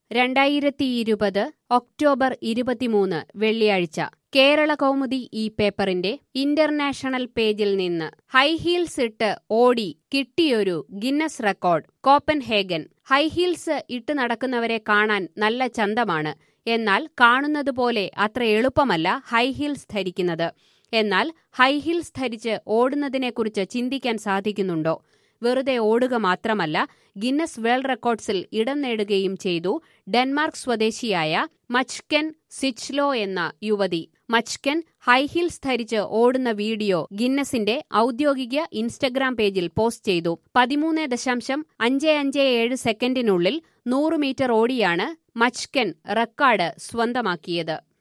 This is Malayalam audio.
രണ്ടായിരത്തി ഇരുപത് ഒക്ടോബർ ഇരുപത്തിമൂന്ന് വെള്ളിയാഴ്ച കേരള കൗമുദി ഈ പേപ്പറിന്റെ ഇന്റർനാഷണൽ പേജിൽ നിന്ന് ഹൈ ഹീൽസ് ഇട്ട് ഓടി കിട്ടിയൊരു Guinness record Copenhagen high heels ഇട്ട് നടക്കുന്നവരെ കാണാൻ നല്ല ചന്തമാണ് എന്നാൽ കാണുന്നതുപോലെ അത്ര എളുപ്പമല്ല ഹൈ ഹീൽസ് ധരിക്കുന്നത് എന്നാൽ ഹൈ ഹീൽസ് ധരിച്ച് ഓടുന്നതിനെക്കുറിച്ച് ചിന്തിക്കാൻ സാധിക്കുന്നുണ്ടോ വെറുതെ ഓടുക മാത്രമല്ല ഗിന്നസ് വേൾഡ് റെക്കോർഡ്സിൽ ഇടം നേടുകയും ചെയ്തു ഡെൻമാർക്ക് സ്വദേശിയായ മച്കെൻ സിച്ച്ലോ എന്ന യുവതി മച്കെൻ ഹൈഹീൽസ് ധരിച്ച് ഓടുന്ന വീഡിയോ ഗിന്നസിന്റെ ഔദ്യോഗിക ഇൻസ്റ്റഗ്രാം പേജിൽ പോസ്റ്റ് ചെയ്തു പതിമൂന്ന് ദശാംശം അഞ്ച് അഞ്ച് ഏഴ് സെക്കൻഡിനുള്ളിൽ നൂറ് മീറ്റർ ഓടിയാണ് മച്കെൻ റെക്കോർഡ് സ്വന്തമാക്കിയത്